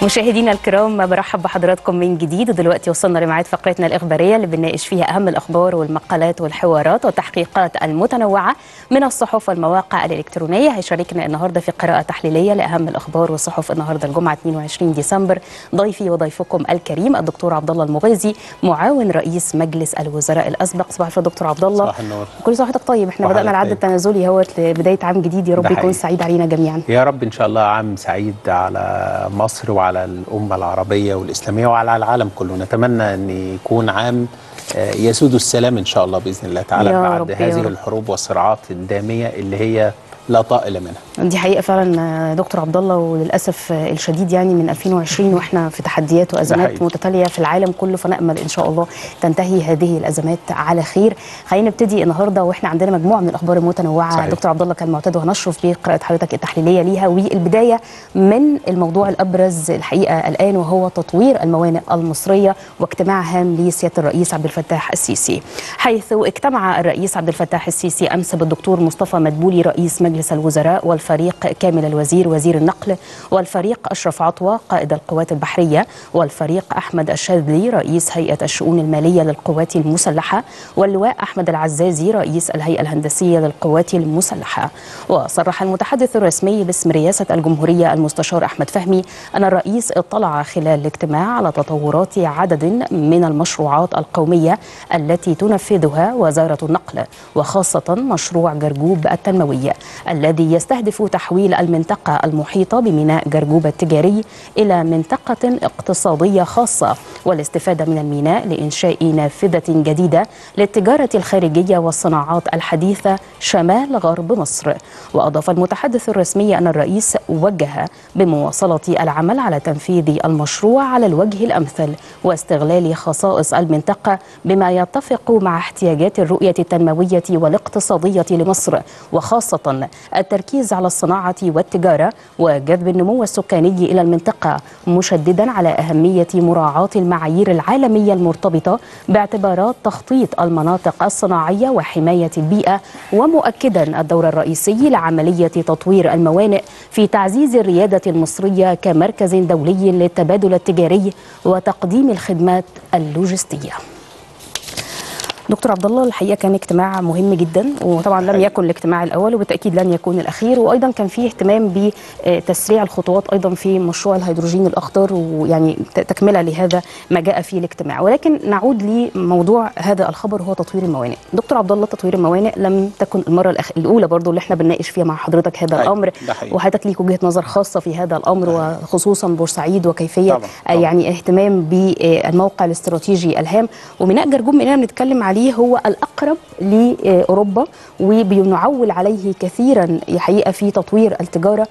مشاهدينا الكرام برحب بحضراتكم من جديد ودلوقتي وصلنا لميعاد فقرتنا الإخبارية اللي بنناقش فيها أهم الأخبار والمقالات والحوارات والتحقيقات المتنوعة من الصحف والمواقع الإلكترونية هيشاركنا النهاردة في قراءة تحليلية لأهم الأخبار والصحف النهاردة الجمعة 22 ديسمبر ضيفي وضيفكم الكريم الدكتور عبد الله المغيزي معاون رئيس مجلس الوزراء الأسبق صباح الخير دكتور عبد الله صباح النور كل سنة وحضرتك طيب احنا صباح بدأنا العد الخير. التنازلي اهوت لبداية عام جديد يا رب ده يكون حقيقي. سعيد علينا جميعا يا رب ان شاء الله عام سعيد على مصر وعلى الامه العربيه والاسلاميه وعلى العالم كله نتمنى ان يكون عام آه، يسود السلام ان شاء الله باذن الله تعالى يا بعد رب، يا هذه رب. الحروب والصراعات الداميه اللي هي لا طائل منها دي حقيقة فعلا آه، دكتور عبد الله وللأسف آه، الشديد يعني من 2020 واحنا في تحديات وأزمات حقيقي. متتالية في العالم كله فنأمل إن شاء الله تنتهي هذه الأزمات على خير خلينا نبتدي النهاردة واحنا عندنا مجموعة من الأخبار المتنوعة صحيح. دكتور عبد الله كالمعتاد وهنشرف بقراءة حضرتك التحليلية ليها والبداية من الموضوع الأبرز الحقيقة الآن وهو تطوير الموانئ المصرية واجتماع هام لسيادة الرئيس عبد الفتاح السيسي حيث اجتمع الرئيس عبد الفتاح السيسي أمس بالدكتور مصطفى مدبولي رئيس مجلس الوزراء والفريق كامل الوزير وزير النقل والفريق أشرف عطوة قائد القوات البحرية والفريق أحمد الشاذلي رئيس هيئة الشؤون المالية للقوات المسلحة واللواء أحمد العزازي رئيس الهيئة الهندسية للقوات المسلحة وصرح المتحدث الرسمي باسم رئاسة الجمهورية المستشار أحمد فهمي أن الرئيس اطلع خلال الاجتماع على تطورات عدد من المشروعات القومية التي تنفذها وزارة النقل وخاصة مشروع جرجوب التنموي الذي يستهدف تحويل المنطقة المحيطة بميناء جرجوب التجاري إلى منطقة اقتصادية خاصة والاستفادة من الميناء لإنشاء نافذة جديدة للتجارة الخارجية والصناعات الحديثة شمال غرب مصر وأضاف المتحدث الرسمي أن الرئيس وجه بمواصلة العمل على تنفيذ المشروع على الوجه الأمثل واستغلال خصائص المنطقة بما يتفق مع احتياجات الرؤية التنموية والاقتصادية لمصر وخاصة التركيز على الصناعة والتجارة وجذب النمو السكاني إلى المنطقة مشددا على أهمية مراعاة المعايير العالمية المرتبطة باعتبارات تخطيط المناطق الصناعية وحماية البيئة ومؤكدا الدور الرئيسي لعملية تطوير الموانئ في تعزيز الريادة المصرية كمركز دولي للتبادل التجاري وتقديم الخدمات اللوجستية دكتور عبد الله الحقيقه كان اجتماع مهم جدا وطبعا لم حقيقي. يكن الاجتماع الاول وبالتاكيد لن يكون الاخير وايضا كان فيه اهتمام بتسريع الخطوات ايضا في مشروع الهيدروجين الاخضر ويعني ت- تكمله لهذا ما جاء في الاجتماع ولكن نعود لموضوع هذا الخبر هو تطوير الموانئ دكتور عبد الله تطوير الموانئ لم تكن المره الأخ... الاولى برضو اللي احنا بنناقش فيها مع حضرتك هذا أيوة، الامر ده حقيقي. وحضرتك ليك وجهه نظر خاصه في هذا الامر وخصوصا بورسعيد وكيفيه طبعاً، طبعاً. يعني اهتمام بالموقع الاستراتيجي الهام وميناء جرجوب مننا بنتكلم عليه هو الاقرب لاوروبا وبنعول عليه كثيرا حقيقه في تطوير التجاره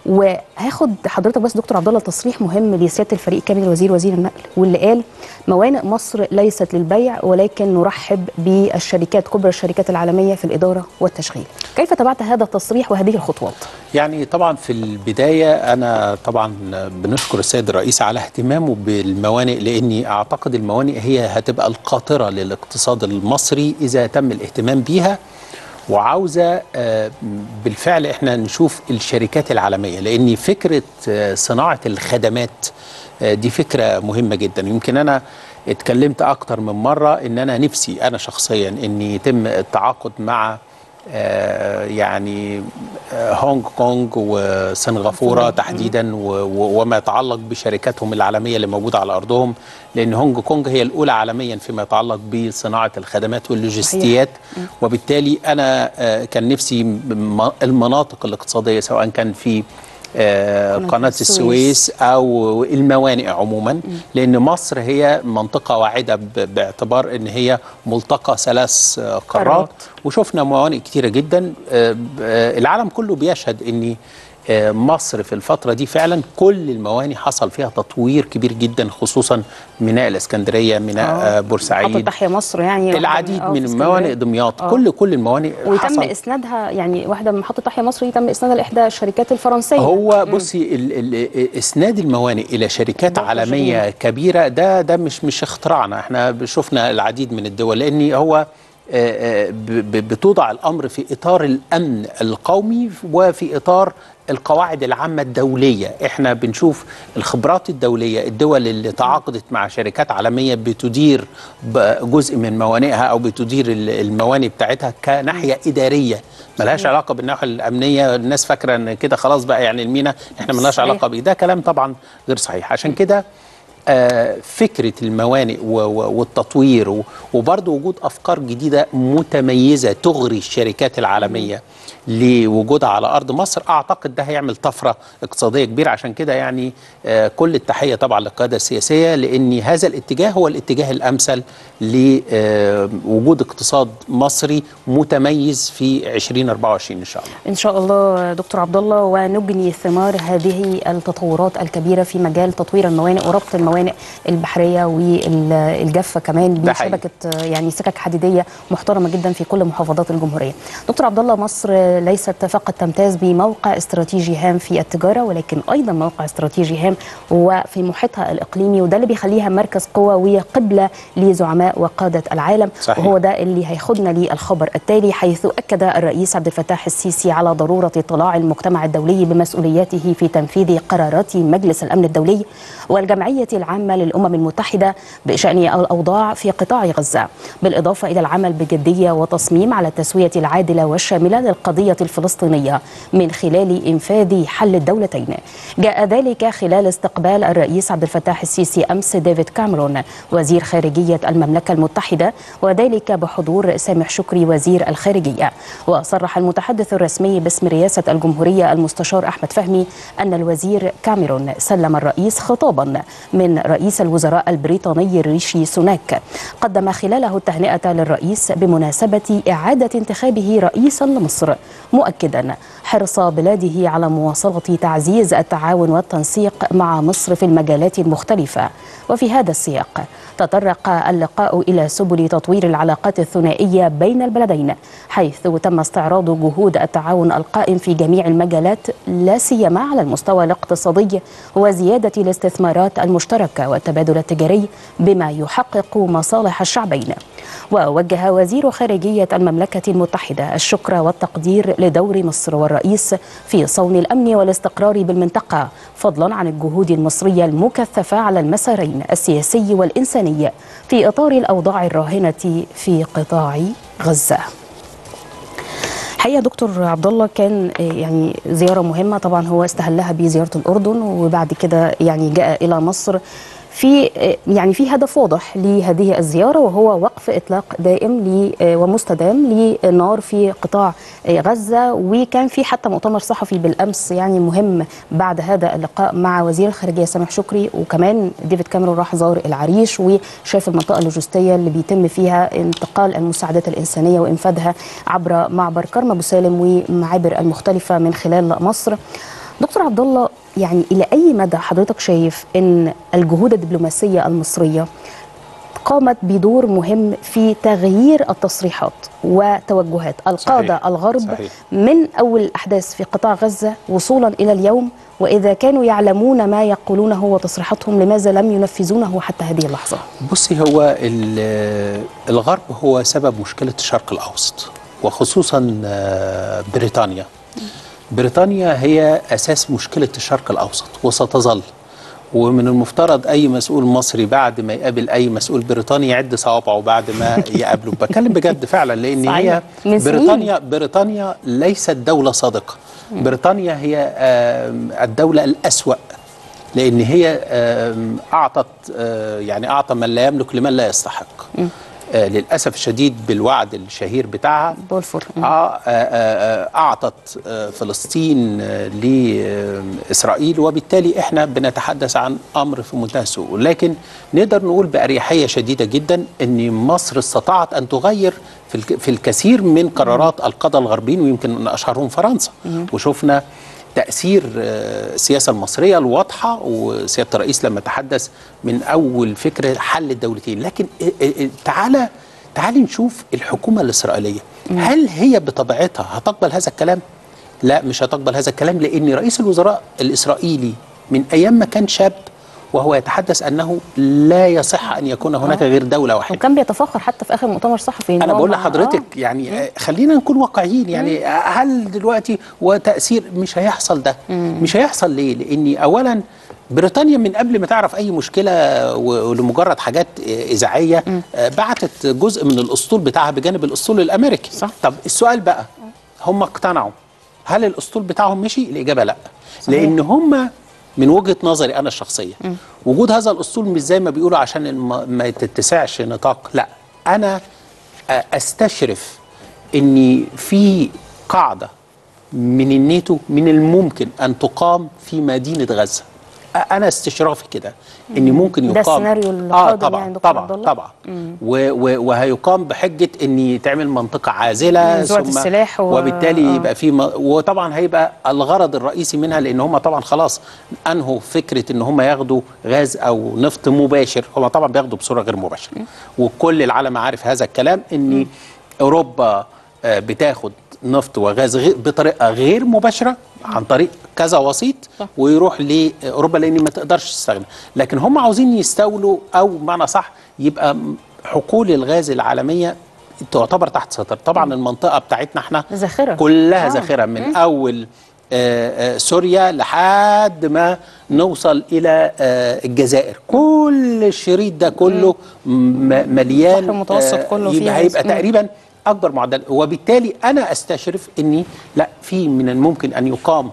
وهاخد حضرتك بس دكتور عبد الله تصريح مهم لسياده الفريق كامل الوزير وزير النقل واللي قال موانئ مصر ليست للبيع ولكن نرحب بالشركات كبرى الشركات العالميه في الاداره والتشغيل كيف تبعت هذا التصريح وهذه الخطوات يعني طبعا في البدايه انا طبعا بنشكر السيد الرئيس على اهتمامه بالموانئ لاني اعتقد الموانئ هي هتبقى القاطره للاقتصاد المصري اذا تم الاهتمام بيها وعاوزه آه، بالفعل احنا نشوف الشركات العالميه لان فكره آه، صناعه الخدمات آه، دي فكره مهمه جدا يمكن انا اتكلمت اكتر من مره ان انا نفسي انا شخصيا ان يتم التعاقد مع آه، يعني آه، هونج كونج وسنغافوره تحديدا و- و- وما يتعلق بشركاتهم العالميه اللي موجوده على ارضهم لان هونج كونج هي الاولى عالميا فيما يتعلق بصناعه الخدمات واللوجستيات وبالتالي انا آه، كان نفسي م- المناطق الاقتصاديه سواء كان في آه، قناة قناة السويس. السويس أو الموانئ عموما لأن مصر هي منطقة واعدة ب- باعتبار أن هي ملتقى ثلاث آه، قارات. قارات وشفنا موانئ كتيرة جدا آه، ب- آه، العالم كله بيشهد أن آه، مصر في الفترة دي فعلا كل الموانئ حصل فيها تطوير كبير جدا خصوصا ميناء الإسكندرية ميناء آه، محطه بورسعيد تحيا مصر يعني العديد آه، في من اسكندرية. موانئ دمياط آه. كل كل الموانئ وتم حصل اسنادها يعني واحده من محطه تحيا مصر دي تم اسنادها لاحدى الشركات الفرنسيه هو بصي ال ال اسناد الموانئ الى شركات ده عالميه تشغيل. كبيره ده ده مش مش اختراعنا احنا شفنا العديد من الدول لان هو آه، آه، ب- ب- بتوضع الامر في اطار الامن القومي وفي اطار القواعد العامة الدولية احنا بنشوف الخبرات الدولية الدول اللي تعاقدت مع شركات عالمية بتدير ب- جزء من موانئها او بتدير ال- الموانئ بتاعتها كناحية إدارية ملهاش علاقة بالناحية الأمنية الناس فاكرة ان كده خلاص بقى يعني المينا احنا ملهاش صحيح. علاقة بيه ده كلام طبعا غير صحيح عشان كده آه، فكرة الموانئ و- و- والتطوير و- وبرضه وجود أفكار جديدة متميزة تغري الشركات العالمية لوجودها على أرض مصر أعتقد ده هيعمل طفرة اقتصادية كبيرة عشان كده يعني آه، كل التحية طبعا للقيادة السياسية لأن هذا الاتجاه هو الاتجاه الأمثل لوجود اقتصاد مصري متميز في 2024 إن شاء الله ان شاء الله دكتور عبد الله ونجني ثمار هذه التطورات الكبيره في مجال تطوير الموانئ وربط الموانئ البحريه والجافه كمان ده حقيقي. بشبكه يعني سكك حديديه محترمه جدا في كل محافظات الجمهوريه. دكتور عبد الله مصر ليست فقط تمتاز بموقع استراتيجي هام في التجاره ولكن ايضا موقع استراتيجي هام وفي محيطها الاقليمي وده اللي بيخليها مركز قوه وقبله لزعماء وقاده العالم صحيح. وهو ده اللي هياخدنا للخبر التالي حيث اكد الرئيس عبد الفتاح السيسي على ضروره اطلاع المجتمع الدولي بمسؤولياته في تنفيذ قرارات مجلس الامن الدولي والجمعيه العامه للامم المتحده بشان الاوضاع في قطاع غزه بالاضافه الى العمل بجديه وتصميم على التسويه العادله والشامله للقضيه الفلسطينيه من خلال انفاذ حل الدولتين جاء ذلك خلال استقبال الرئيس عبد الفتاح السيسي امس ديفيد كاميرون وزير خارجيه المملكه المتحده وذلك بحضور سامح شكري وزير الخارجيه وصرح المتحدث الرسمي باسم رئاسه الجمهوريه المستشار احمد فهمي ان الوزير كاميرون سلم الرئيس خطابا من رئيس الوزراء البريطاني ريشي سوناك قدم خلاله التهنئه للرئيس بمناسبه اعاده انتخابه رئيسا لمصر مؤكدا حرص بلاده على مواصله تعزيز التعاون والتنسيق مع مصر في المجالات المختلفه وفي هذا السياق تطرق اللقاء الى سبل تطوير العلاقات الثنائيه بين البلدين حيث تم استعراض جهود التعاون القائم في جميع المجالات لا سيما على المستوى الاقتصادي وزياده الاستثمارات المشتركه والتبادل التجاري بما يحقق مصالح الشعبين ووجه وزير خارجيه المملكه المتحده الشكر والتقدير لدور مصر والرئيس في صون الامن والاستقرار بالمنطقه فضلا عن الجهود المصريه المكثفه على المسارين السياسي والانساني في اطار الاوضاع الراهنه في قطاع غزه حقيقه دكتور عبد الله كان آه، يعني زياره مهمه طبعا هو استهلها بزياره الاردن وبعد كده يعني جاء الى مصر في آه، يعني في هدف واضح لهذه الزياره وهو وقف اطلاق دائم ل- آه، ومستدام للنار في قطاع آه، غزه وكان في حتى مؤتمر صحفي بالامس يعني مهم بعد هذا اللقاء مع وزير الخارجيه سامح شكري وكمان ديفيد كاميرون راح زار العريش وشاف المنطقه اللوجستيه اللي بيتم فيها انتقال المساعدات الانسانيه وانفاذها عبر معبر كرم ابو سالم والمعابر المختلفه من خلال مصر. دكتور عبد الله يعني الى اي مدى حضرتك شايف ان الجهود الدبلوماسيه المصريه قامت بدور مهم في تغيير التصريحات وتوجهات القاده صحيح. الغرب صحيح. من اول الاحداث في قطاع غزه وصولا الى اليوم واذا كانوا يعلمون ما يقولونه وتصريحاتهم لماذا لم ينفذونه حتى هذه اللحظه؟ بصي هو ال- الغرب هو سبب مشكلة الشرق الأوسط وخصوصا آه، بريطانيا بريطانيا هي أساس مشكلة الشرق الأوسط وستظل ومن المفترض أي مسؤول مصري بعد ما يقابل أي مسؤول بريطاني يعد صوابعه بعد ما يقابله بتكلم بجد فعلا لأن صحيح. هي من سنين. بريطانيا بريطانيا ليست دولة صادقة بريطانيا هي آم، الدولة الأسوأ لان هي آم، اعطت آه، يعني اعطى من لا يملك لمن لا يستحق آه، للاسف الشديد بالوعد الشهير بتاعها بولفور آه، آه، آه، اعطت آه، فلسطين آه، لاسرائيل وبالتالي احنا بنتحدث عن امر في منتهى السوء لكن نقدر نقول باريحيه شديده جدا ان مصر استطاعت ان تغير في الك- في الكثير من قرارات القاده الغربيين ويمكن من اشهرهم فرنسا وشفنا تأثير آه، السياسة المصرية الواضحة وسيادة الرئيس لما تحدث من أول فكرة حل الدولتين لكن آه، آه، آه، تعالى تعالي نشوف الحكومة الإسرائيلية هل هي بطبيعتها هتقبل هذا الكلام؟ لا مش هتقبل هذا الكلام لأن رئيس الوزراء الإسرائيلي من أيام ما كان شاب وهو يتحدث انه لا يصح ان يكون هناك غير دوله واحده وكان بيتفاخر حتى في اخر مؤتمر صحفي إن انا هو بقول مع- لحضرتك آه. يعني آه، خلينا نكون واقعيين يعني آه، هل دلوقتي وتاثير مش هيحصل ده مش هيحصل ليه لاني اولا بريطانيا من قبل ما تعرف اي مشكله و- ولمجرد حاجات آه، اذاعيه آه، بعتت جزء من الاسطول بتاعها بجانب الاسطول الامريكي صح. طب السؤال بقى هم اقتنعوا هل الاسطول بتاعهم مشي الاجابه لا لان هم من وجهه نظري انا الشخصيه وجود هذا الاسطول مش زي ما بيقولوا عشان الم- ما تتسعش نطاق لا انا آه، استشرف ان في قاعده من الناتو من الممكن ان تقام في مدينه غزه أ- انا استشرافي كده ان ممكن ده يقام السيناريو اللي اه قادم طبعا يعني دكتور عبد طبعا الله؟ طبعا و و وهيقام بحجه ان يتعمل منطقه عازله نزوعة ثم السلاح و- وبالتالي آه. يبقى في م... وطبعا هيبقى الغرض الرئيسي منها لان هم طبعا خلاص انهوا فكره ان هم ياخدوا غاز او نفط مباشر هم طبعا بياخدوا بصوره غير مباشره وكل العالم عارف هذا الكلام ان اوروبا آه، بتاخد نفط وغاز غير بطريقه غير مباشره عن طريق كذا وسيط صح. ويروح لاوروبا لان ما تقدرش تستغنى لكن هم عاوزين يستولوا او بمعنى صح يبقى م- حقول الغاز العالميه تعتبر تحت سيطره طبعا المنطقه بتاعتنا احنا ذاخرة. كلها آه. ذاخره من اول آه، آه، سوريا لحد ما نوصل الى آه، الجزائر كل الشريط ده كله م- مليان البحر المتوسط آه، كله فيه يبقى هيبقى غاز. مم. تقريبا اكبر معدل وبالتالي انا استشرف اني لا في من الممكن ان يقام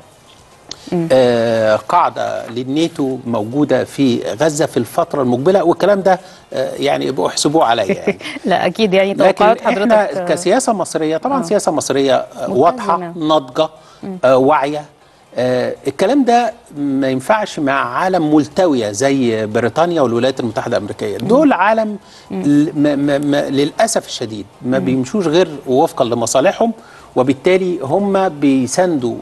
آه قاعده للناتو موجوده في غزه في الفتره المقبله والكلام ده آه يعني يبقوا احسبوه عليا يعني لا اكيد يعني لكن توقعات احنا حضرتك آه، كسياسه مصريه طبعا آه. سياسه مصريه آه، واضحه متزنة. ناضجه آه واعيه آه الكلام ده ما ينفعش مع عالم ملتويه زي بريطانيا والولايات المتحده الامريكيه دول عالم ل- ما ما ما للاسف الشديد ما بيمشوش غير وفقا لمصالحهم وبالتالي هم بيساندوا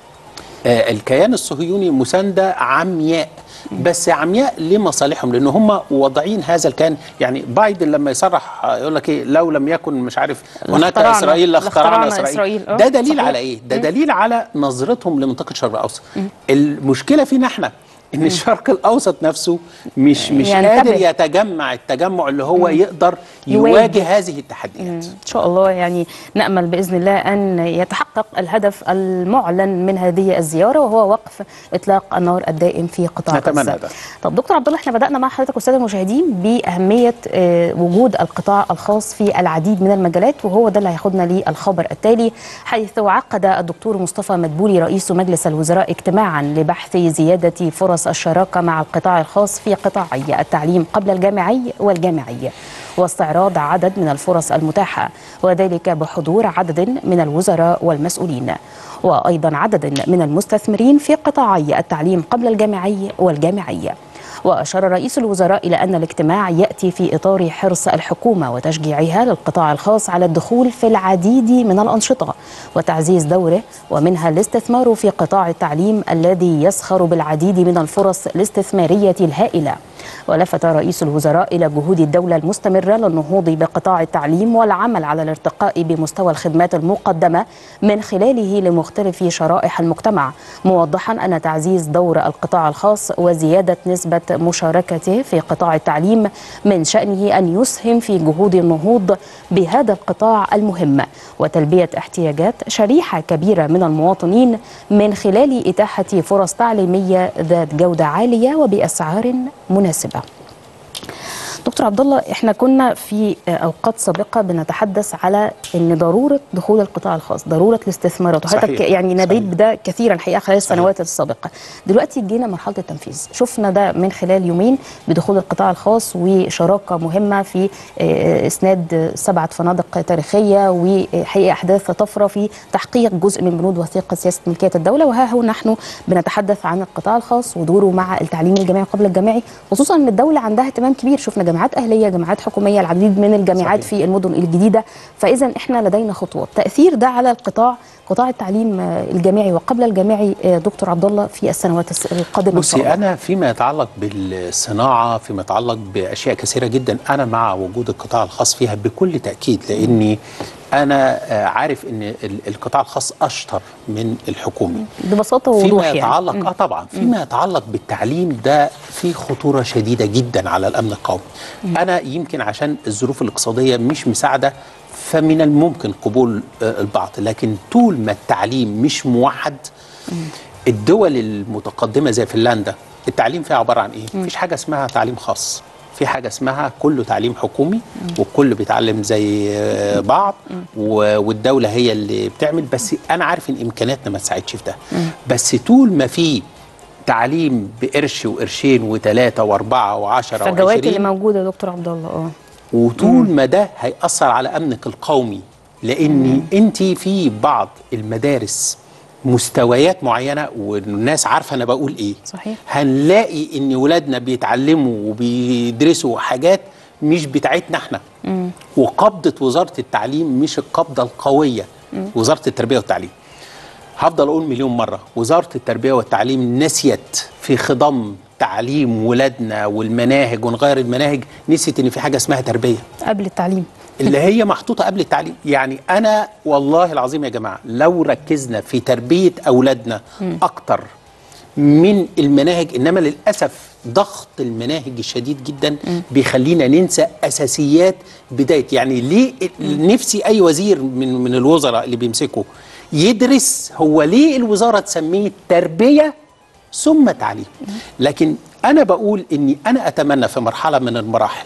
آه، الكيان الصهيوني مساندة عمياء بس عمياء لمصالحهم لان هم واضعين هذا الكيان يعني بايدن لما يصرح آه، يقول لك ايه لو لم يكن مش عارف هناك لاخترعنا- اسرائيل لاخترعنا لاخترعنا اسرائيل, إسرائيل. آه، ده دليل صحيح. على ايه ده دليل على نظرتهم لمنطقه الشرق الاوسط المشكله فينا احنا ان الشرق الاوسط نفسه مش مش ينتبه. قادر يتجمع التجمع اللي هو يقدر يواجه. يواجه هذه التحديات ان شاء الله يعني نامل باذن الله ان يتحقق الهدف المعلن من هذه الزياره وهو وقف اطلاق النار الدائم في قطاع نتمنى غزه. ده. طب دكتور عبد الله احنا بدانا مع حضرتك والساده المشاهدين باهميه آه، وجود القطاع الخاص في العديد من المجالات وهو ده اللي هياخدنا للخبر التالي حيث عقد الدكتور مصطفى مدبولي رئيس مجلس الوزراء اجتماعا لبحث زياده فرص الشراكه مع القطاع الخاص في قطاعي التعليم قبل الجامعي والجامعي واستعراض عدد من الفرص المتاحه وذلك بحضور عدد من الوزراء والمسؤولين وايضا عدد من المستثمرين في قطاعي التعليم قبل الجامعي والجامعي وأشار رئيس الوزراء إلى أن الاجتماع يأتي في إطار حرص الحكومة وتشجيعها للقطاع الخاص على الدخول في العديد من الأنشطة وتعزيز دوره ومنها الاستثمار في قطاع التعليم الذي يسخر بالعديد من الفرص الاستثمارية الهائلة ولفت رئيس الوزراء إلى جهود الدولة المستمرة للنهوض بقطاع التعليم والعمل على الارتقاء بمستوى الخدمات المقدمة من خلاله لمختلف شرائح المجتمع موضحا أن تعزيز دور القطاع الخاص وزيادة نسبة مشاركته في قطاع التعليم من شأنه أن يسهم في جهود النهوض بهذا القطاع المهم وتلبية احتياجات شريحة كبيرة من المواطنين من خلال إتاحة فرص تعليمية ذات جودة عالية وبأسعار مناسبة دكتور عبد الله احنا كنا في اوقات سابقه بنتحدث على ان ضروره دخول القطاع الخاص ضروره الاستثمارات وحضرتك صحيح. يعني ناديت صحيح. بده كثيرا الحقيقه خلال السنوات السابقه دلوقتي جينا مرحله التنفيذ شفنا ده من خلال يومين بدخول القطاع الخاص وشراكه مهمه في آه، اسناد سبعه فنادق تاريخيه وحقيقه احداث طفره في تحقيق جزء من بنود وثيقه سياسه ملكيه الدوله وها هو نحن بنتحدث عن القطاع الخاص ودوره مع التعليم الجامعي قبل الجامعي خصوصا ان الدوله عندها اهتمام كبير شفنا جامعات اهليه جامعات حكوميه العديد من الجامعات صحيح. في المدن الجديده فاذا احنا لدينا خطوات تاثير ده على القطاع قطاع التعليم آه، الجامعي وقبل الجامعي آه، دكتور عبد الله في السنوات الس- القادمه إن شاء بصي الله. انا فيما يتعلق بالصناعه فيما يتعلق باشياء كثيره جدا انا مع وجود القطاع الخاص فيها بكل تاكيد لاني انا آه، عارف ان ال- القطاع الخاص اشطر من الحكومي ببساطه ووضوح فيما يعني يتعلق اه طبعا فيما يتعلق بالتعليم ده في خطوره شديده جدا على الامن القومي انا يمكن عشان الظروف الاقتصاديه مش مساعده فمن الممكن قبول آه، البعض لكن طول ما التعليم مش موحد الدول المتقدمه زي فنلندا التعليم فيها عباره عن ايه مفيش حاجه اسمها تعليم خاص في حاجه اسمها كله تعليم حكومي والكل بيتعلم زي آه، بعض و- والدوله هي اللي بتعمل بس انا عارف ان امكانياتنا ما تساعدش في ده بس طول ما في تعليم بقرش وقرشين وثلاثه واربعه وعشره الفجوات اللي وعشرين موجوده يا دكتور عبد الله اه وطول ما ده هيأثر على أمنك القومي لأن أنت في بعض المدارس مستويات معينة والناس عارفة أنا بقول إيه صحيح. هنلاقي إن ولادنا بيتعلموا وبيدرسوا حاجات مش بتاعتنا احنا وقبضة وزارة التعليم مش القبضة القوية وزارة التربية والتعليم هفضل اقول مليون مره وزاره التربيه والتعليم نسيت في خضم تعليم ولادنا والمناهج ونغير المناهج نسيت ان في حاجه اسمها تربيه قبل التعليم اللي هي محطوطه قبل التعليم يعني انا والله العظيم يا جماعه لو ركزنا في تربيه اولادنا اكتر من المناهج انما للاسف ضغط المناهج الشديد جدا بيخلينا ننسى اساسيات بدايه يعني ليه نفسي اي وزير من من الوزراء اللي بيمسكوا يدرس هو ليه الوزاره تسميه تربيه ثم تعليم لكن انا بقول اني انا اتمنى في مرحله من المراحل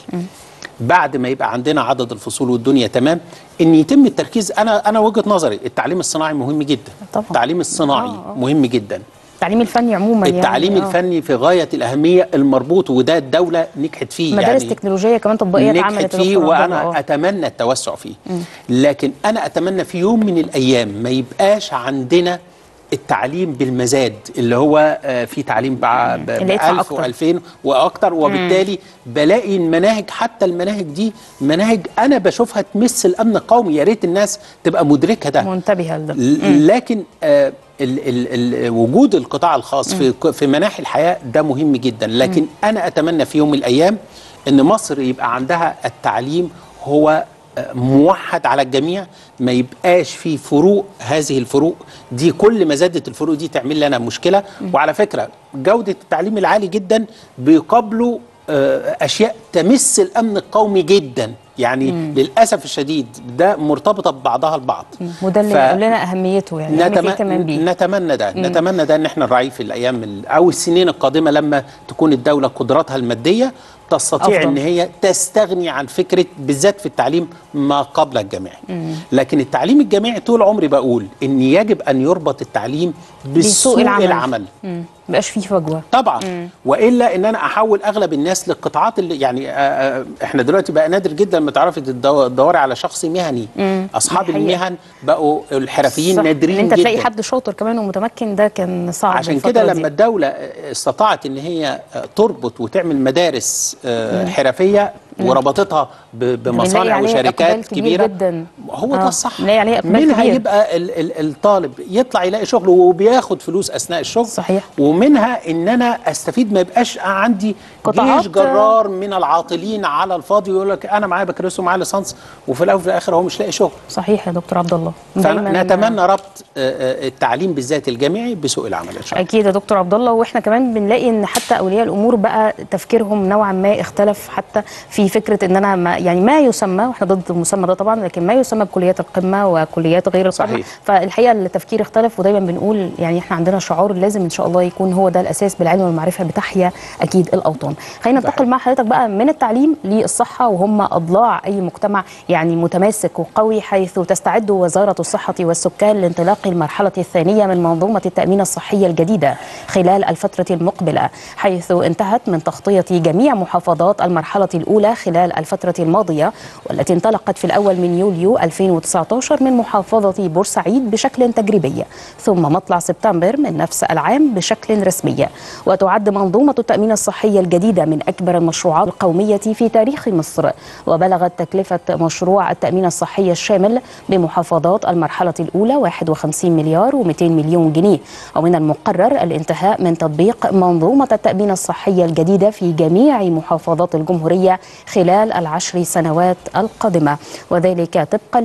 بعد ما يبقى عندنا عدد الفصول والدنيا تمام ان يتم التركيز انا انا وجهه نظري التعليم الصناعي مهم جدا طبعا. التعليم الصناعي آه، آه. مهم جدا التعليم الفني عموما التعليم يعني آه. الفني في غايه الاهميه المربوط وده الدوله نجحت فيه مدارس يعني تكنولوجيه كمان تطبيقيه اتعملت نجحت يا فيه دكتور عبد الله، وانا آه. اتمنى التوسع فيه لكن انا اتمنى في يوم من الايام ما يبقاش عندنا التعليم بالمزاد اللي هو آه، في تعليم بع- ب اللي يدفع 1000 أكتر. و2000 واكتر وبالتالي بلاقي المناهج حتى المناهج دي مناهج انا بشوفها تمس الامن القومي يا ريت الناس تبقى مدركه ده منتبهه لده ل- لكن آه ال ال ال وجود القطاع الخاص في ك- في مناحي الحياه ده مهم جدا لكن انا اتمنى في يوم من الايام ان مصر يبقى عندها التعليم هو آه، موحد على الجميع ما يبقاش في فروق هذه الفروق دي كل ما زادت الفروق دي تعمل لنا مشكله وعلى فكره جوده التعليم العالي جدا بيقابله آه، اشياء تمس الامن القومي جدا يعني للاسف الشديد ده مرتبطه ببعضها البعض وده اللي ف- يقول لنا اهميته يعني أهمية نتم... الاهتمام بيه نتمنى ده نتمنى ده ان احنا نراعيه في الايام ال... او السنين القادمه لما تكون الدوله قدراتها الماديه تستطيع أفضل. ان هي تستغني عن فكره بالذات في التعليم ما قبل الجامعي لكن التعليم الجامعي طول عمري بقول ان يجب ان يربط التعليم بسوق العمل. العمل مم. مبقاش فيه فجوه طبعا والا ان انا احول اغلب الناس للقطاعات اللي يعني آه، آه، احنا دلوقتي بقى نادر جدا لما تعرفي تدو- تدوري على شخص مهني اصحاب دي حقيقة. المهن بقوا الحرفيين صح. نادرين ان انت جدا تلاقي حد شاطر كمان ومتمكن ده كان صعب عشان الفترة كده دي. لما الدولة استطاعت ان هي تربط وتعمل مدارس آه، حرفية وربطتها ب- بنلاقي بمصانع عليها وشركات إقبال كبير كبيرة جدا. هو آه، ده الصح بنلاقي عليها إقبال منها كبير. يبقى ال- ال- الطالب يطلع يلاقي شغل وبياخد فلوس اثناء الشغل صحيح. ومنها ان انا استفيد ما يبقاش عندي قطاعات- جيش جرار من العاطلين على الفاضي يقول لك انا معايا بكالوريوس ومعايا ليسانس وفي الاول وفي الاخر هو مش لاقي شغل صحيح يا دكتور عبد الله دايماً- فنتمنى ربط آه، آه، التعليم بالذات الجامعي بسوق العمل ان شاء الله اكيد يا دكتور عبد الله واحنا كمان بنلاقي ان حتى اولياء الامور بقى تفكيرهم نوعا ما اختلف حتى في فكره ان انا ما يعني ما يسمى واحنا ضد المسمى ده طبعا لكن ما يسمى بكليات القمه وكليات غير القمه صحيح. فالحقيقه التفكير اختلف ودايما بنقول يعني احنا عندنا شعار لازم ان شاء الله يكون هو ده الاساس بالعلم والمعرفه بتحيا اكيد الاوطان خلينا ننتقل صحيح. مع حضرتك بقى من التعليم للصحه وهم اضلاع اي مجتمع يعني متماسك وقوي حيث تستعد وزاره الصحه والسكان لانطلاق المرحله الثانيه من منظومه التامين الصحي الجديده خلال الفتره المقبله حيث انتهت من تغطيه جميع محافظات المرحله الاولى خلال الفتره الماضيه والتي انطلقت في الاول من يوليو 2019 من محافظه بورسعيد بشكل تجريبي ثم مطلع سبتمبر من نفس العام بشكل رسمي وتعد منظومه التامين الصحي الجديده من اكبر المشروعات القوميه في تاريخ مصر وبلغت تكلفه مشروع التامين الصحي الشامل بمحافظات المرحله الاولى 51 مليار و200 مليون جنيه ومن المقرر الانتهاء من تطبيق منظومه التامين الصحي الجديده في جميع محافظات الجمهوريه خلال العشر سنوات القادمه وذلك طبقا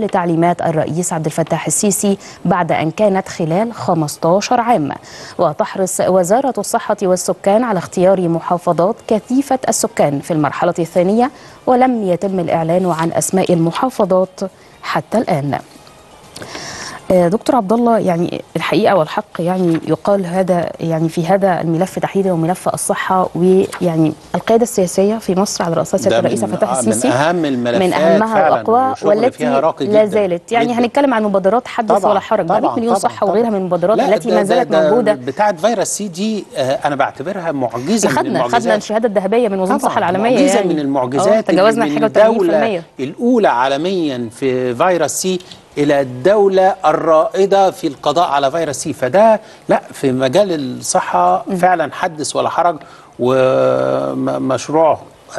لتعليمات الرئيس عبد الفتاح السيسي بعد أن كانت خلال 15 عام وتحرص وزارة الصحة والسكان على اختيار محافظات كثيفة السكان في المرحلة الثانية ولم يتم الإعلان عن أسماء المحافظات حتى الآن آه، دكتور عبد الله يعني الحقيقه والحق يعني يقال هذا يعني في هذا الملف تحديدا وملف الصحه ويعني القياده السياسيه في مصر على راسها سياده ده الرئيس من- عبد الفتاح آه، السيسي من أهم الملفات من اهمها فعلاً، والاقوى وشغل والتي فيها راقي لا جداً، زالت يعني جداً. هنتكلم عن مبادرات حدث طبعاً، ولا حرج ده 100 طبعاً، مليون طبعاً، صحه طبعاً. وغيرها من المبادرات لا، التي ده- ما ده- زالت ده موجوده بتاعه فيروس سي دي آه، انا بعتبرها معجزه من خدنا المعجزات خدنا الشهاده الذهبيه من وزاره طبعاً، الصحه العالميه معجزة يعني من آه، المعجزات تجاوزنا اللي حاجه من الدولة و80% الأولى عالميا في فيروس سي إلى الدولة الرائدة في القضاء على فيروس سي فده لا في مجال الصحة فعلا حدث ولا حرج ومشروع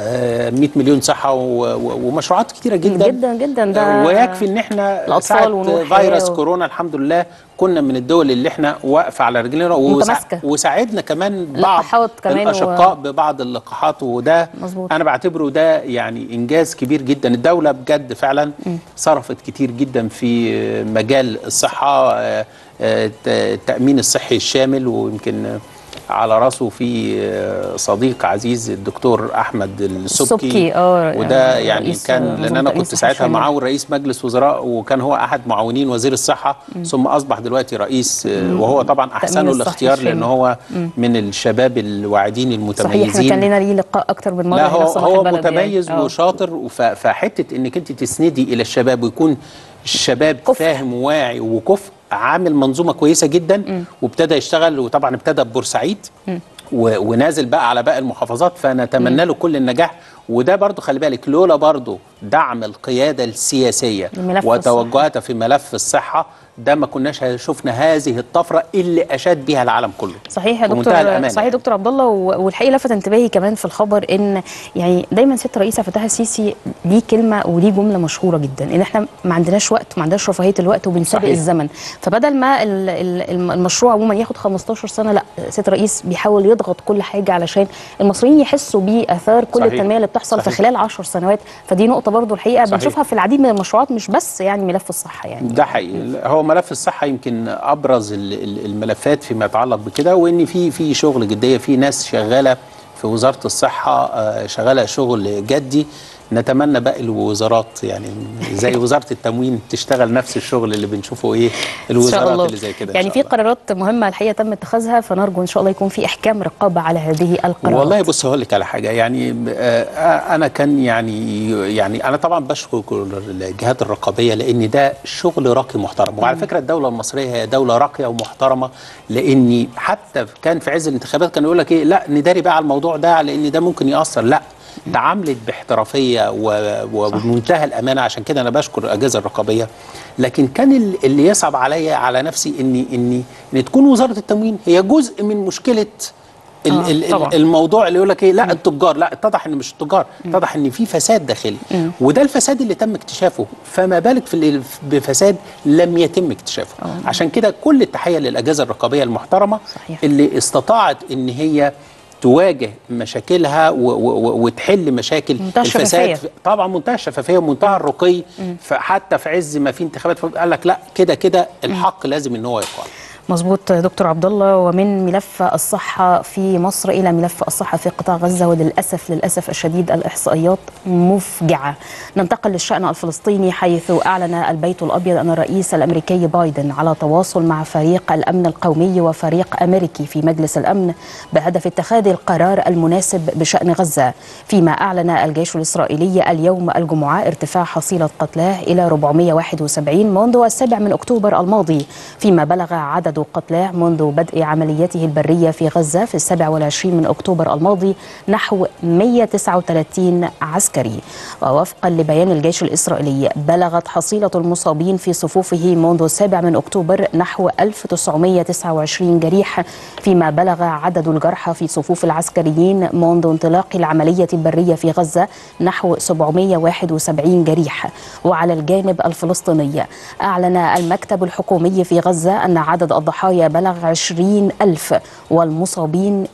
100 مليون صحة و- و- ومشروعات كتيرة جدا جدا جدا ده آه، ويكفي ان احنا الأطفال ساعة ونور فيروس حياة و- كورونا الحمد لله كنا من الدول اللي احنا واقفة على رجلنا وسا- متماسكة. وساعدنا كمان بعض لقاحات كمان و- الأشقاء ببعض اللقاحات وده مظبوط. انا بعتبره ده يعني انجاز كبير جدا الدوله بجد فعلا صرفت كتير جدا في مجال الصحه آه، آه، التامين الصحي الشامل ويمكن على راسه في آه، صديق عزيز الدكتور احمد السبكي السبكي، آه، وده يعني رئيس كان منظومة لان انا تأمين كنت الصحة ساعتها الشامل. معاه رئيس مجلس وزراء وكان هو احد معاونين وزير الصحه ثم اصبح دلوقتي رئيس آه، وهو طبعا احسنه الصحي الاختيار لان الشامل. هو من الشباب الواعدين صحيح المتميزين احنا كان لنا ليه لقاء اكتر من مره لا هنا هو في صباح هو البلد متميز يعني. آه. وشاطر وف- فحته انك انت تسندي الى الشباب ويكون الشباب كفء. فاهم وواعي وكفء عامل منظومه كويسه جدا وابتدى يشتغل وطبعا ابتدى ببورسعيد و- ونازل بقى على باقي المحافظات فنتمنى له كل النجاح وده برضو خلي بالك لولا برضو دعم القياده السياسيه لملف وتوجهاتها في ملف الصحه ده ما كناش شفنا هذه الطفره اللي اشاد بها العالم كله صحيح يا بمنتهى دكتور الأمانة صحيح يعني. دكتور عبد الله و- والحقيقه لفت انتباهي كمان في الخبر ان يعني دايما سياده الرئيس عبد الفتاح السيسي ليه كلمه وليه جمله مشهوره جدا ان احنا ما عندناش وقت ما عندناش رفاهيه الوقت وبنسابق صحيح. الزمن فبدل ما ال- ال- الم- المشروع عموما ياخد 15 سنه لا سياده الرئيس بيحاول يضغط كل حاجه علشان المصريين يحسوا باثار كل صحيح. التنميه اللي بتحصل في صحيح. خلال 10 سنوات فدي نقطه برضو الحقيقه صحيح. بنشوفها في العديد من المشروعات مش بس يعني ملف الصحه يعني ده حقيقي هو ملف الصحه يمكن ابرز ال- ال- الملفات فيما يتعلق بكده وان في في شغل جديه في ناس شغاله في وزاره الصحه آه، شغاله شغل جدي نتمنى باقي الوزارات يعني زي وزاره التموين تشتغل نفس الشغل اللي بنشوفه ايه إن شاء الوزارات الله. اللي زي كده إن يعني شاء في الله. قرارات مهمه الحقيقه تم اتخاذها فنرجو ان شاء الله يكون في احكام رقابه على هذه القرارات والله بص هقول لك على حاجه يعني آه، انا كان يعني يعني انا طبعا بشكر الجهات الرقابيه لان ده شغل راقي محترم وعلى فكره الدوله المصريه هي دوله راقيه ومحترمه لان حتى كان في عز الانتخابات كانوا يقول لك ايه لا نداري بقى على الموضوع ده لان ده ممكن ياثر لا اتعاملت باحترافيه و- وبمنتهى الامانه عشان كده انا بشكر الاجهزه الرقابيه لكن كان ال- اللي يصعب عليا على نفسي اني اني ان تكون وزاره التموين هي جزء من مشكله ال- آه، ال- طبعاً. ال- الموضوع اللي يقول لك ايه لا التجار لا اتضح ان مش التجار اتضح ان في فساد داخلي وده الفساد اللي تم اكتشافه فما بالك في ال- بفساد لم يتم اكتشافه عشان كده كل التحيه للاجهزه الرقابيه المحترمه صحيح. اللي استطاعت ان هي تواجه مشاكلها و و وتحل مشاكل منتهى الفساد الشفافية. في- طبعا منتهى الشفافيه ومنتهى الرقي فحتى في عز ما في انتخابات قال لك لا كده كده الحق لازم ان هو يقال مظبوط دكتور عبد الله ومن ملف الصحه في مصر الى ملف الصحه في قطاع غزه وللاسف للاسف الشديد الاحصائيات مفجعه ننتقل للشان الفلسطيني حيث اعلن البيت الابيض ان الرئيس الامريكي بايدن على تواصل مع فريق الامن القومي وفريق امريكي في مجلس الامن بهدف اتخاذ القرار المناسب بشان غزه فيما اعلن الجيش الاسرائيلي اليوم الجمعه ارتفاع حصيله قتلاه الى 471 منذ السابع من اكتوبر الماضي فيما بلغ عدد قتلاه منذ بدء عملياته البريه في غزه في السابع والعشرين من اكتوبر الماضي نحو 139 عسكري ووفقا لبيان الجيش الاسرائيلي بلغت حصيله المصابين في صفوفه منذ السابع من اكتوبر نحو 1929 جريح فيما بلغ عدد الجرحى في صفوف العسكريين منذ انطلاق العمليه البريه في غزه نحو 771 جريح وعلى الجانب الفلسطيني أعلن المكتب الحكومي في غزة أن عدد الضحايا بلغ 20 ألف والمصابين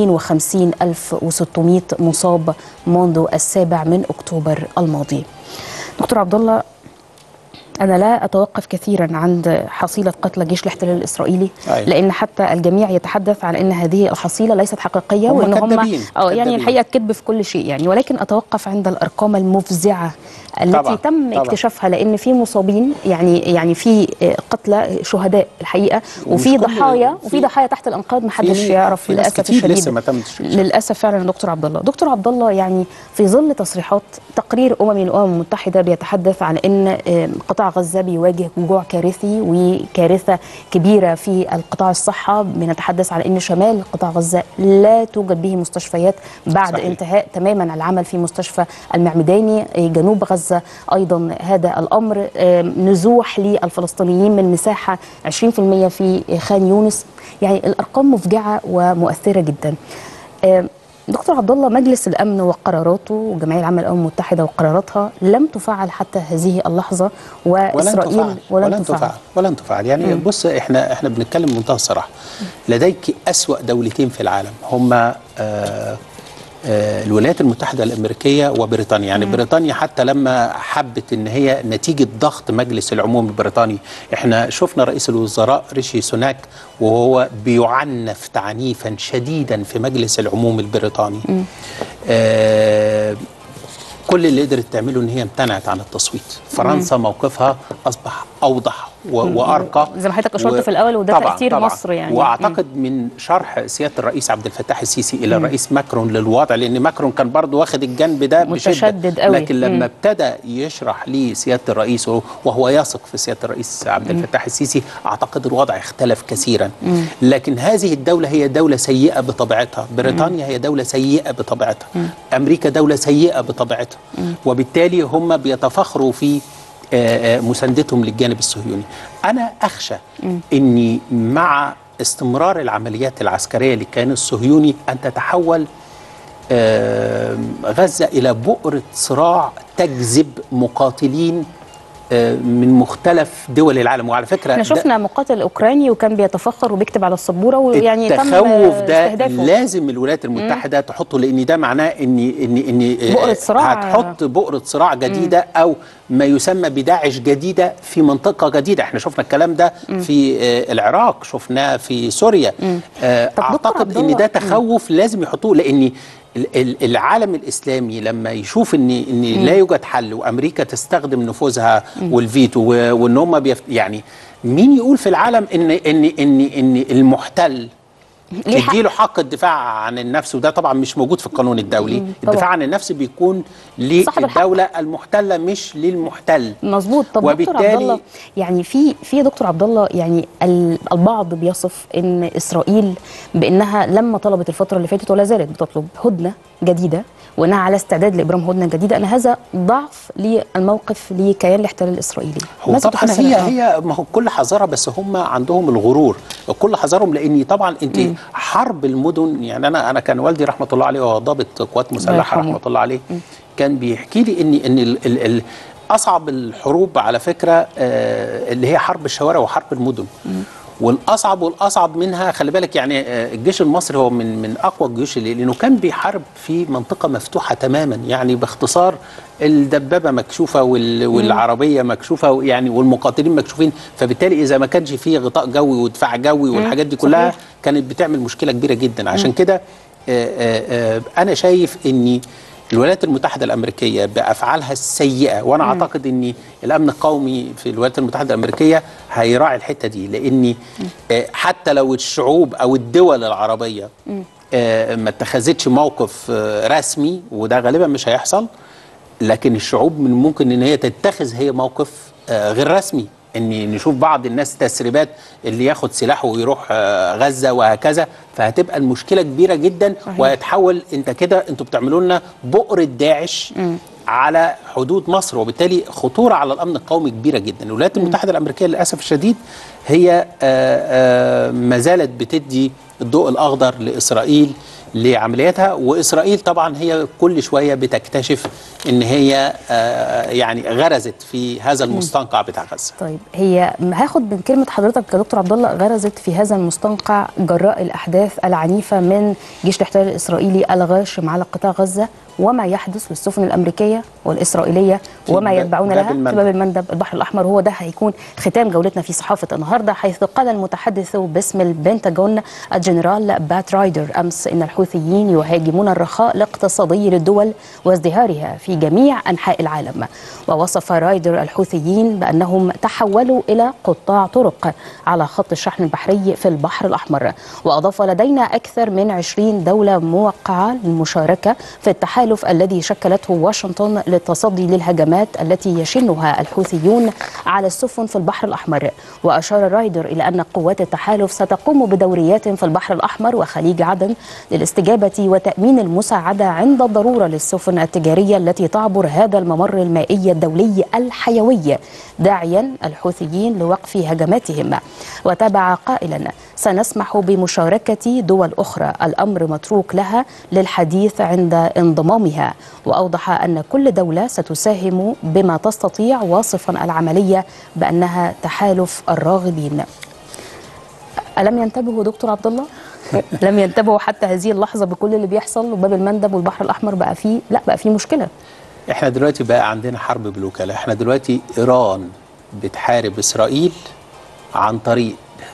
52600 مصاب منذ السابع من أكتوبر الماضي دكتور عبد الله أنا لا أتوقف كثيرا عند حصيلة قتلى جيش الاحتلال الإسرائيلي أيوة. لأن حتى الجميع يتحدث على أن هذه الحصيلة ليست حقيقية هم وأن هم كذابين، أو يعني كذابين. الحقيقة كذب في كل شيء يعني ولكن أتوقف عند الأرقام المفزعة التي طبعاً، تم طبعاً. اكتشافها لأن في مصابين يعني يعني في قتلى شهداء الحقيقة ومش وفي كل- ضحايا في- وفي ضحايا تحت الأنقاض محدش في- يعرف في ناس للأسف كتير الشديد لسه ما تمش اكتشافها. للاسف فعلا يا دكتور عبد الله دكتور عبد الله يعني في ظل تصريحات تقرير امم الامم المتحده بيتحدث عن ان آم، قطاع غزه بيواجه جوع كارثي وكارثه كبيره في القطاع الصحه بنتحدث عن ان شمال قطاع غزه لا توجد به مستشفيات بعد صحيح. انتهاء تماما العمل في مستشفى المعمداني آه، جنوب غزه ايضا هذا الامر آم، نزوح للفلسطينيين من مساحه 20% في خان يونس يعني الارقام مفجعه ومؤثره جدا آم، دكتور عبد الله مجلس الامن وقراراته وجمعيه العمل الامم المتحده وقراراتها لم تفعل حتى هذه اللحظه ولن واسرائيل تفعل ولن تفعل ولن تفعل يعني بص احنا احنا بنتكلم بمنتهى الصراحه لديك اسوا دولتين في العالم هما آه آه الولايات المتحده الامريكيه وبريطانيا يعني مم. بريطانيا حتى لما حبت ان هي نتيجه ضغط مجلس العموم البريطاني احنا شفنا رئيس الوزراء ريشي سوناك وهو بيعنف تعنيفا شديدا في مجلس العموم البريطاني آه كل اللي قدرت تعمله ان هي امتنعت عن التصويت فرنسا موقفها اصبح اوضح و- وارقى زي ما حضرتك أشرت في الأول وده طبعاً تأثير طبعاً. مصر يعني. واعتقد من شرح سياده الرئيس عبد الفتاح السيسي الى الرئيس ماكرون للوضع لان ماكرون كان برضه واخد الجنب ده متشدد بشده قوي. لكن لما مم. ابتدى يشرح لسياده الرئيس وهو يثق في سياده الرئيس عبد الفتاح السيسي اعتقد الوضع اختلف كثيرا لكن هذه الدوله هي دوله سيئه بطبيعتها بريطانيا هي دوله سيئه بطبيعتها امريكا دوله سيئه بطبيعتها وبالتالي هم بيتفاخروا في آه، آه، مساندتهم للجانب الصهيوني انا اخشى اني مع استمرار العمليات العسكريه للكيان الصهيوني ان تتحول آه، غزه الى بؤره صراع تجذب مقاتلين آه، من مختلف دول العالم وعلى فكره احنا ده- شفنا مقاتل اوكراني وكان بيتفخر وبيكتب على السبوره ويعني تم التخوف ده استهدافه. لازم الولايات المتحده تحطه لان ده معناه ان ان ان بؤرة صراع. هتحط بؤره صراع جديده او ما يسمى بداعش جديده في منطقه جديده احنا شفنا الكلام ده في آه، العراق شفناه في سوريا آه، طب دكتور اعتقد عبد ان الله- ده تخوف لازم يحطوه لان ال- ال- العالم الاسلامي لما يشوف ان ان لا يوجد حل وامريكا تستخدم نفوذها والفيتو و- وان هم بيفت يعني مين يقول في العالم ان ان ان ان المحتل ليه حق. تديله حق الدفاع عن النفس وده طبعا مش موجود في القانون الدولي طبعاً. الدفاع عن النفس بيكون صاحب الحق. للدولة المحتلة مش للمحتل مظبوط طب دكتور عبد وبالتالي- الله يعني في في يا دكتور عبد الله يعني ال- البعض بيصف ان اسرائيل بانها لما طلبت الفتره اللي فاتت ولا زالت بتطلب هدنه جديده وانها على استعداد لابرام هدنه جديده ان هذا ضعف للموقف لكيان الاحتلال الاسرائيلي هو ماذا طبعا تفسر هي هذا؟ هي ما هو كل حذاره بس هم عندهم الغرور كل حذرهم لان طبعا انت حرب المدن يعني انا انا كان والدي رحمه الله عليه وهو ضابط قوات مسلحه يرحمه. رحمه الله عليه كان بيحكي لي ان ان ال ال ال اصعب الحروب على فكره آه اللي هي حرب الشوارع وحرب المدن والاصعب والاصعب منها خلي بالك يعني آه، الجيش المصري هو من من اقوى الجيوش اللي لانه كان بيحارب في منطقه مفتوحه تماما يعني باختصار الدبابه مكشوفه وال والعربيه مكشوفه يعني والمقاتلين مكشوفين فبالتالي اذا ما كانش فيه غطاء جوي ودفاع جوي والحاجات دي كلها صحيح. كانت بتعمل مشكله كبيره جدا عشان كده آه، آه، آه، انا شايف اني الولايات المتحدة الأمريكية بأفعالها السيئة وأنا أعتقد أن الأمن القومي في الولايات المتحدة الأمريكية هيراعي الحتة دي لأن آه، حتى لو الشعوب أو الدول العربية آه، ما اتخذتش موقف آه، رسمي وده غالبا مش هيحصل لكن الشعوب من ممكن ان هي تتخذ هي موقف آه، غير رسمي ان نشوف بعض الناس تسريبات اللي ياخد سلاحه ويروح آه، غزه وهكذا فهتبقى المشكله كبيره جدا صحيح. وهيتحول انت كده انتوا بتعملوا لنا بؤره داعش على حدود مصر وبالتالي خطوره على الامن القومي كبيره جدا الولايات المتحده الامريكيه للاسف الشديد هي آه، آه، ما زالت بتدي الضوء الاخضر لاسرائيل لعملياتها واسرائيل طبعا هي كل شويه بتكتشف ان هي آه، يعني غرزت في هذا المستنقع بتاع غزه طيب هي هاخد من كلمه حضرتك يا دكتور عبد الله غرزت في هذا المستنقع جراء الاحداث العنيفه من جيش الاحتلال الاسرائيلي الغاشم على قطاع غزه وما يحدث للسفن الامريكيه والاسرائيليه في وما باب- يتبعون باب لها في المندب. باب المندب البحر الاحمر هو ده هيكون ختام جولتنا في صحافه النهارده حيث قال المتحدث باسم البنتاجون الجنرال بات رايدر امس ان الحوثيين يهاجمون الرخاء الاقتصادي للدول وازدهارها في جميع انحاء العالم ووصف رايدر الحوثيين بانهم تحولوا الى قطاع طرق على خط الشحن البحري في البحر الاحمر واضاف لدينا اكثر من 20 دوله موقعه للمشاركه في التحالف الذي شكلته واشنطن للتصدي للهجمات التي يشنها الحوثيون على السفن في البحر الاحمر واشار رايدر الى ان قوات التحالف ستقوم بدوريات في البحر الاحمر وخليج عدن للاستجابه وتامين المساعده عند الضروره للسفن التجاريه التي تعبر هذا الممر المائي الدولي الحيوي داعيا الحوثيين لوقف هجماتهم وتابع قائلا سنسمح بمشاركه دول اخرى الامر متروك لها للحديث عند انضمامها واوضح ان كل دوله ستساهم بما تستطيع واصفا العمليه بانها تحالف الراغبين ألم ينتبهوا دكتور عبد الله؟ لم ينتبهوا حتى هذه اللحظة بكل اللي بيحصل وباب المندب والبحر الأحمر بقى فيه لا بقى فيه مشكلة احنا دلوقتي بقى عندنا حرب بالوكاله احنا دلوقتي ايران بتحارب اسرائيل عن طريق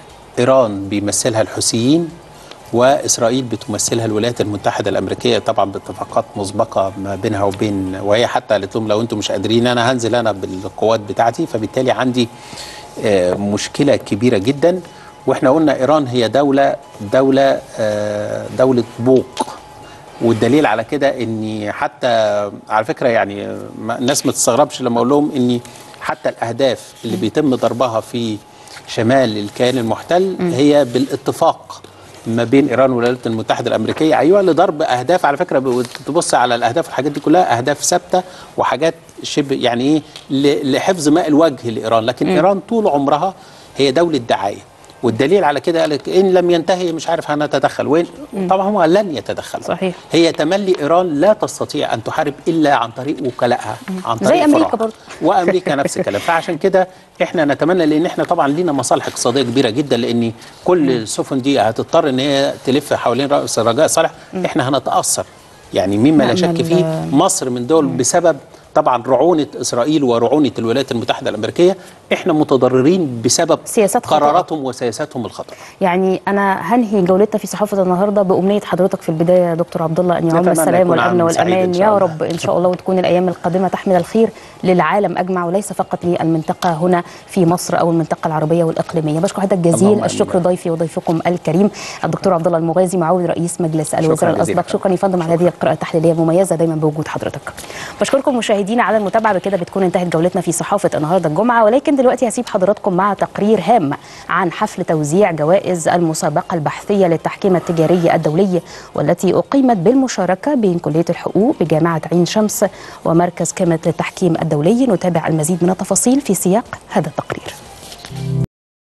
ايران بيمثلها الحوثيين واسرائيل بتمثلها الولايات المتحده الامريكيه طبعا باتفاقات مسبقه ما بينها وبين وهي حتى قالت لهم لو انتم مش قادرين انا هنزل انا بالقوات بتاعتي فبالتالي عندي آه، مشكله كبيره جدا واحنا قلنا ايران هي دوله دوله آه، دوله بوق والدليل على كده اني حتى على فكره يعني ما- الناس ما تستغربش لما اقول لهم اني حتى الاهداف اللي بيتم ضربها في شمال الكيان المحتل هي بالاتفاق ما بين ايران والولايات المتحده الامريكيه ايوه لضرب اهداف على فكره ب- تبص على الاهداف والحاجات دي كلها اهداف ثابته وحاجات شبه يعني ايه ل- لحفظ ماء الوجه لايران لكن ايران طول عمرها هي دوله دعايه والدليل على كده قال لك ان لم ينتهي مش عارف هنتدخل وين طبعا هو لن يتدخل صحيح. هي تملي ايران لا تستطيع ان تحارب الا عن طريق وكلائها عن زي طريق أمريكا فرعها. برضه. وامريكا نفس الكلام فعشان كده احنا نتمنى لان احنا طبعا لينا مصالح اقتصاديه كبيره جدا لان كل السفن دي هتضطر ان هي تلف حوالين راس الرجاء صالح احنا هنتاثر يعني مما لا شك نأمل- فيه مصر من دول بسبب طبعا رعونه اسرائيل ورعونه الولايات المتحده الامريكيه احنا متضررين بسبب سياسات خاطئة. قراراتهم وسياساتهم الخاطئه يعني أنا هنهي جولتنا في صحافة النهاردة بأمنية حضرتك في البداية يا دكتور عبد الله أن يعم نتمنى السلام يكون والأمن عام سعيد إن والأمان شاء يا الله. رب إن شاء الله وتكون الأيام القادمة تحمل الخير للعالم أجمع وليس فقط للمنطقة هنا في مصر أو المنطقة العربية والإقليمية بشكر حضرتك اللهم جزيل آمين. الشكر ضيفي وضيفكم الكريم الدكتور عبد الله المغازي معاون رئيس مجلس الوزراء جزيلا. الأسبق شكرا يا فندم على هذه القراءة التحليلية المميزة دايما بوجود حضرتك بشكركم مشاهدينا على المتابعة بكده بتكون انتهت جولتنا في صحافة النهاردة الجمعة ولكن دلوقتي هسيب حضراتكم مع تقرير هام عن حفل توزيع جوائز المسابقة البحثية للتحكيم التجاري الدولي والتي أقيمت بالمشاركة بين كلية الحقوق بجامعة عين شمس ومركز كامة للتحكيم الدولي نتابع المزيد من التفاصيل في سياق هذا التقرير